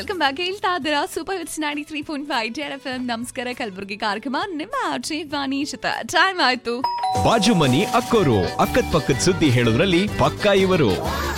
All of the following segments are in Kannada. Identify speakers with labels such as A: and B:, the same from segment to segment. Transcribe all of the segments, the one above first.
A: ವೆಲ್ಕಮ್ ಬ್ಯಾಕ್ ಹೇಳ್ತಾ ಇದ್ದೀರಾ super hits ninety three point five Z F M ನಮಸ್ಕಾರ ಕಲಬುರಗಿ ಕಾರ್ಯಕ್ರಮ ನಿಮ್ಮ ಆರ್ಜೆ ವಾಣಿ ಜೊತೆ ಟೈಮ್ ಆಯ್ತು
B: ಬಾಜು ಮನಿ ಅಕ್ಕೋರು ಅಕ್ಕದ್ ಪಕ್ಕದ ಸುದ್ದಿ ಹೇಳೋದ್ರಲ್ಲಿ ಪಕ್ಕಾ ಇವರು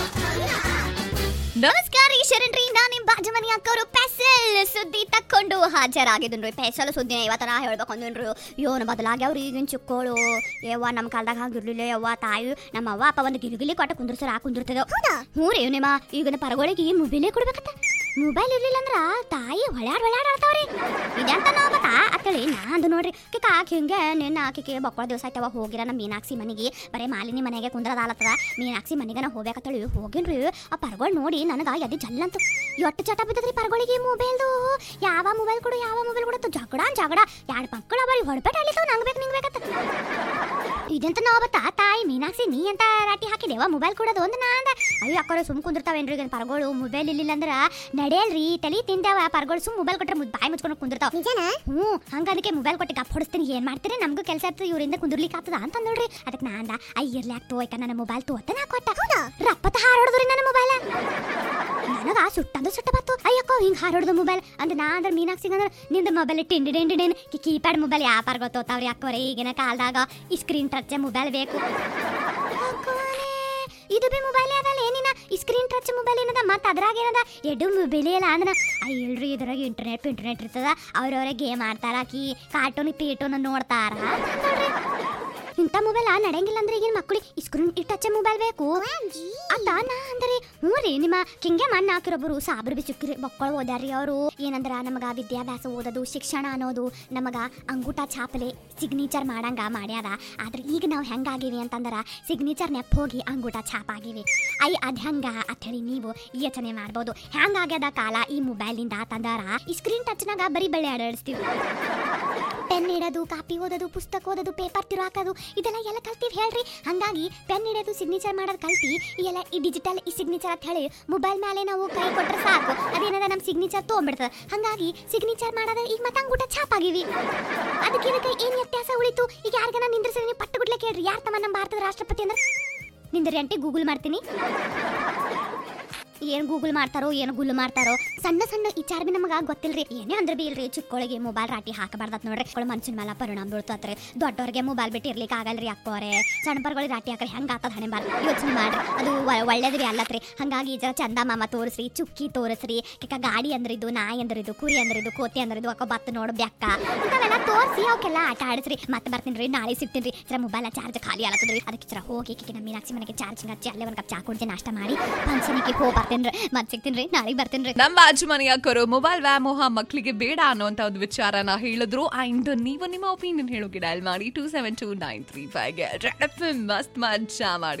C: ನಮಸ್ಕಾರ ಈ ಶರಣ್ರಿ ನಾನು ನಿಮ್ಮ ಬಾಜು ಮನಿ ಅಕ್ಕವರು ಪೆಸಲ್ ಸುದ್ದಿ ತಕ್ಕೊಂಡು ಹಾಜರಾಗಿದ್ದನ್ರಿ ಪೆಸಲ್ ಸುದ್ದಿನ ಇವತ್ತ ನಾ ಹೇಳ್ಬೇಕು ಅಂದನ್ರಿ ಯೋನ ಬದಲಾಗ್ಯಾವ್ರಿ ಈಗಿನ ಚಿಕ್ಕೋಳು ಯವ್ವ ನಮ್ಮ ಕಾಲದಾಗ ಹಂಗಿರ್ಲಿಲ್ಲ ಯವ್ವ ತಾಯಿ ನಮ್ಮ ಅವ್ವ ಅಪ್ಪ ಒಂದು ಗಿಲಿಗಿಲಿ ಕೊಟ್ಟ ಕುಂದ್ರಸರ ಆ ಕುಂದಿರ್ತದ ಹ್ಞೂ ರೀ ನಿಮ್ಮ ಈಗಿನ ಪರಗಳಿಗೆ ಮೊಬೈಲೇ ಕೊಡ್ಬೇಕತ್ತ ಮೊಬೈಲ್ ಇರ್ಲಿಲ್ಲ ಅಂದ್ರ ತಾಯಿ ಹೊಳ್ಯಾಡ್ ಹೊಳ್ಯಾಡ್ ಆಡ್ತಾವ್ರಿ ಇದೆಂತ ನೋಬತ್ತ ಅತ್ತಳಿ ನಾ ಅಂದು ನೋಡ್ರಿ ಕಿಕ್ಕ ಆಕಿ ಹಿಂಗೆ ನಿನ್ನ ಆಕಿಗೆ ಬಕ್ಕಳ ದಿವಸ ಆಯ್ತವ ಹೋಗಿರ ನಮ್ಮ ಮೀನಾಕ್ಷಿ ಮನೆಗೆ ಬರೇ ಮಾಲಿನಿ ಮನೆಗೆ ಕುಂದ್ರದಾಲತ್ತದ ಮೀನಾಕ್ಷಿ ಮನೆಗೆ ನಾ ಹೋಗ್ಬೇಕತ್ತಳಿ ಹೋಗಿನ್ರಿ ಆ ಪರಗಳು ನೋಡಿ ನನಗ ಎದಿ ಜಲ್ಲಂತು ಎಟ್ಟು ಚಟ ಬಿದ್ದದ್ರಿ ಪರಗಳಿಗೆ ಮೊಬೈಲ್ದು ಯಾವ ಮೊಬೈಲ್ ಕೊಡು ಯಾವ ಮೊಬೈಲ್ ಕೊಡು ಜಗಡ ಜಗಡ ಎರಡು ಮಕ್ಕಳ ಬರೀ ಹೊಡ್ಪೆಟ್ ಆಡ್ಲಿತ್ತು ನಂಗೆ ಬೇಕು ನಿಂಗೆ ಬೇಕತ್ತ ಇದೆಂತ ನೋಬತ್ತ ತಾಯಿ ಮೀನಾಕ್ಷಿ ನೀ ಅಂತ ರಾಟಿ ಹಾಕಿದೇವ ಮೊಬೈಲ್ ಕೊಡೋದು ಒಂದು ನಾ ಅಂದ ಅಯ್ಯೋ ಅಕ್ಕರ ಸುಮ್ ಕುಂದಿರ್ತಾವೇನ್ರಿ ಈಗ ಪರಗಳು ಮೊಬೈಲ್ ಇಲ್ಲಿಲ್ಲ ಅಂದ್ರ ನಡೆಯಲ್ರಿ ತಲಿ ತಿಂದಾವ ಪರಗಳು ಸುಮ್ ಮೊಬೈಲ್ ಕೊಟ್ರೆ ಮುದ್ ಬಾಯಿ ಮುಚ್ಕೊಂಡು ಕುಂದಿರ್ತಾವ ಹ್ಞೂ ಹಂಗ ಅದಕ್ಕೆ ಮೊಬೈಲ್ ಕೊಟ್ಟು ಗಪ್ ಹೊಡಿಸ್ತೀನಿ ಏನ್ ಮಾಡ್ತೀರಿ ನಮಗೂ ಕೆಲಸ ಇರ್ತದೆ ಇವರಿಂದ ಕುಂದಿರ್ಲಿಕ್ಕೆ ಆಗ್ತದ ಅಂತ ನೋಡ್ರಿ ಅದಕ್ಕೆ ನಾ ಅಂದ ಅಯ್ಯರ್ಲ್ಯಾಕ್ ತೋಯ್ಕ ನನ್ನ ಮೊಬೈಲ್ ತೋತ ನಾ ಕೊಟ್ಟ ರಪ್ಪತ್ತ ಹಾರೋಡ್ದ್ರಿ ನನ್ನ ಮೊಬೈಲ್ ನನಗ ಸುಟ್ಟಂದು ಸುಟ್ಟ ಬತ್ತು ಅಯ್ಯಕ್ಕೋ ಹಿಂಗ್ ಹಾರೋಡ್ದು ಮೊಬೈಲ್ ಅಂದ್ರೆ ನಾ ಅಂದ್ರೆ ಮೀನಾಕ್ಷಿ ಅಂದ್ರೆ ನಿಂದ ಮೊಬೈಲ್ ಟಿಂಡಿ ಡಿಂಡಿ ಡಿನ್ ಕೀಪ್ಯಾಡ್ ಮೊಬೈಲ್ ಯಾಪಾರ ಗೊತ್ತೋತಾವ್ರಿ ಅಕ್ಕವ್ರೆ ಈಗಿನ ಕಾಲದಾಗ ಈ ಸ್ಕ್ರೀನ್ ಟಚ್ ಮೊಬೈಲ್ ಬೇಕು ಅಕ್ಕವ್ರೆ, ಇದು ಬಿ ಮೊಬೈಲ್ ಅದಲ್ಲ ಏನಿನ ಈ ಸ್ಕ್ರೀನ್ ಟಚ್ ಮೊಬೈಲ್ ಏನದ ಮತ್ತೆ ಅದ್ರಾಗ ಏನದ ಎಡು ಮೊಬೈಲ್ ಇಲ್ಲ ಅಂದ್ರ ಅಯ್ಯ ಇಲ್ರಿ ಇದ್ರಾಗ ಇಂಟರ್ನೆಟ್ ಇಂಟರ್ನೆಟ್ ಇರ್ತದ ಅವ್ರವ್ರೆ ಗೇಮ್ ಆಡ್ತಾರ ಕಿ ಕಾರ್ಟೂನ್ ಪೀಟೂನ್ ನೋಡ್ತಾರ ನೋಡ್ರಿ ಇಂಥ ಮೊಬೈಲ್ ನಡೆಯಂಗಿಲ್ಲ ಅಂದ್ರೆ ಈಗಿನ ಮಕ್ಕಳಿಗೆ ಸ್ಕ್ರೀನ್ ಟಚ್ ಮೊಬೈಲ್ ಬೇಕು ಅಲ್ಲ ನಾ ಅಂದ್ರೆ ಹ್ಞೂ ರೀ ನಿಮ್ಮ ಕಿಂಗೆ ಮಣ್ಣ ಹಾಕಿರೊಬ್ಬರು ಸಾಬ್ರು ಬಿ ಸಿಕ್ಕಿರಿ ಮಕ್ಕಳು ಓದ್ಯಾರಿ ಅವರು ಏನಂದ್ರ ನಮಗ ವಿದ್ಯಾಭ್ಯಾಸ ಓದೋದು ಶಿಕ್ಷಣ ಅನ್ನೋದು ನಮಗ ಅಂಗೂಟ ಛಾಪಲೆ ಸಿಗ್ನೇಚರ್ ಮಾಡಂಗ ಮಾಡ್ಯಾರ ಆದ್ರೆ ಈಗ ನಾವು ಹೆಂಗಾಗಿವಿ ಅಂತಂದ್ರ ಸಿಗ್ನೇಚರ್ ನೆಪ್ ಹೋಗಿ ಅಂಗೂಟ ಛಾಪ್ ಆಗಿವಿ ಐ ಅದ್ ಹೆಂಗ ಹೇಳಿ ನೀವು ಯೋಚನೆ ಮಾಡ್ಬೋದು ಹೆಂಗಾಗ್ಯದ ಕಾಲ ಈ ಮೊಬೈಲಿಂದ ಅಂತಂದಾರ ಈ ಸ್ಕ್ರೀನ್ ಟಚ್ನಾಗ ಬರೀ ಬೆಳೆ ಆಡಾಡಿಸ್ತೀವಿ ಪೆನ್ ಹಿಡೋದು ಕಾಪಿ ಓದೋದು ಪುಸ್ತಕ ಓದೋದು ಪೇಪರ್ ತಿರು ಹಾಕೋದು ಇದೆಲ್ಲ ಎಲ್ಲ ಕಲ್ತೀವಿ ಹೇಳ್ರಿ ಹಂಗಾಗಿ ಪೆನ್ ಹಿಡಿಯೋದು ಸಿಗ್ನೇಚರ್ ಮಾಡೋದು ಕಲ್ತಿ ಈ ಎಲ್ಲ ಈ ಡಿಜಿಟಲ್ ಈ ಸಿಗ್ನೇಚರ್ ಅಂತ ಹೇಳಿ ಮೊಬೈಲ್ ಮೇಲೆ ನಾವು ಕೈ ಕೊಟ್ರೆ ಸಾಕು ಅದೇನದ ನಮ್ಮ ಸಿಗ್ನೇಚರ್ ತೊಗೊಂಡ್ಬಿಡ್ತದೆ ಹಂಗಾಗಿ ಸಿಗ್ನೇಚರ್ ಮಾಡೋದು ಈಗ ಮತ್ತೆ ಅಂಗೂಟ ಛಾಪ್ ಆಗಿವಿ ಅದಕ್ಕೆ ಇದಕ್ಕೆ ಏನು ವ್ಯತ್ಯಾಸ ಉಳಿತು ಈಗ ಯಾರಿಗಾನ ನಿಂದ್ರಿಸಿ ನೀವು ಪಟ್ಟು ಗುಡ್ಲೆ ಕೇಳ್ರಿ ಯಾರು ತಮ್ಮ ನಮ್ಮ ಭಾರತದ ರಾಷ್ಟ್ರಪತಿ ಅಂದ್ರೆ ನಿಂದ್ರಿ ಅಂಟಿ ಗೂಗಲ್ ಮಾಡ್ತೀನಿ ಏನು ಗೂಗಲ್ ಮಾಡ್ತಾರೋ ಏನು ಗುಲ್ ಮಾಡ್ತಾರೋ ಸಣ್ಣ ಸಣ್ಣ ವಿಚಾರ ಬಿ ನಮಗೆ ಗೊತ್ತಿಲ್ರಿ ಏನೇ ಅಂದ್ರೆ ಬಿ ಇಲ್ರಿ ಚಿಕ್ಕಳಿಗೆ ಮೊಬೈಲ್ ರಾಟಿ ಹಾಕಬಾರ್ದತ್ ನೋಡ್ರಿ ಮಕ್ಕಳು ಮನ್ಸಿನ ಮೇಲೆ ಪರಿಣಾಮ ಬೀಳ್ತತ್ರಿ ದೊಡ್ಡವ್ರಿಗೆ ಮೊಬೈಲ್ ಬಿಟ್ಟು ಇರ್ಲಿಕ್ಕೆ ಆಗಲ್ರಿ ಅಕ್ಕೋರೆ ಸಣ್ಣ ಪರ್ಗಳಿಗೆ ರಾಟಿ ಹಾಕ್ರಿ ಹೆಂಗೆ ಆತದ ಹಣೆ ಬಾರ್ ಯೋಚನೆ ಮಾಡ್ರಿ ಅದು ಒ- ಒಳ್ಳೇದ್ರಿ ಅಲ್ಲತ್ರಿ ಹಂಗಾಗಿ ಜರ ಚಂದ ಮಾಮ ತೋರಿಸ್ರಿ ಚುಕ್ಕಿ ತೋರಿಸ್ರಿ ಕಿಕ್ಕ ಗಾಡಿ ಅಂದ್ರಿದ್ದು ನಾಯಿ ಅಂದ್ರಿದ್ದು ಕುರಿ ಅಂದ್ರಿದ್ದು ಕೋತಿ ಅಂದ್ರಿದ್ದು ಅಕ್ಕ ಬತ್ತು ನೋಡು ಬೆಕ್ಕ ಇಂಥವೆಲ್ಲ ತೋರಿಸಿ ಅವಕ್ಕೆಲ್ಲ ಆಟ ಆಡಿಸ್ರಿ ಮತ್ತೆ ಬರ್ತೀನಿ ರೀ ನಾಳೆ ಸಿಗ್ತೀನಿ ರೀ ಜರ ಮೊಬೈಲ್ ಚಾರ್ಜ್ ಖಾಲಿ ಆಲತ್ತದ್ರಿ ಅದಕ್ಕೆ ಜರ ಹೋಗಿ ಕಿಕ್ಕ ನಮ್ಮ ಮೀನಾಕ್ಷಿ ಮನೆಗೆ ಚಾರ್ಜಿಂಗ್ ಹಚ್ಚಿ ಅಲ್ಲೇ ಒಂದು ಕಪ್ ಚಾ ಕುಡ್ತೀನಿ ನಾಷ್ಟ ಮಾಡಿ ಫಂಕ್ಷನಿಗೆ ಹೋಗಿ ಬರ್ತೀನಿ ರೀ ಮತ್ತೆ ಸಿಗ್ತೀನಿ ರೀ ನಾಳೆಗೆ ಬರ್ತೀನಿ ರೀ
A: ನಮ್ಮ ಬಾಜು ಮನೆ ಅಕ್ಕರು ಮೊಬೈಲ್ ವ್ಯಾಮೋಹ ಮಕ್ಕಳಿಗೆ ಬೇಡ ಅನ್ನೋಂತ ಒಂದು ವಿಚಾರನ ಹೇಳಿದ್ರು ಅಂಡ್ ನೀವು ನಿಮ್ಮ ಒಪಿನಿಯನ್ ಹೇಳೋಕೆ ಡಯಲ್ ಮಾಡಿ two seven two nine three five ಮಸ್ತ್ ಮಜಾ ಮಾಡಿ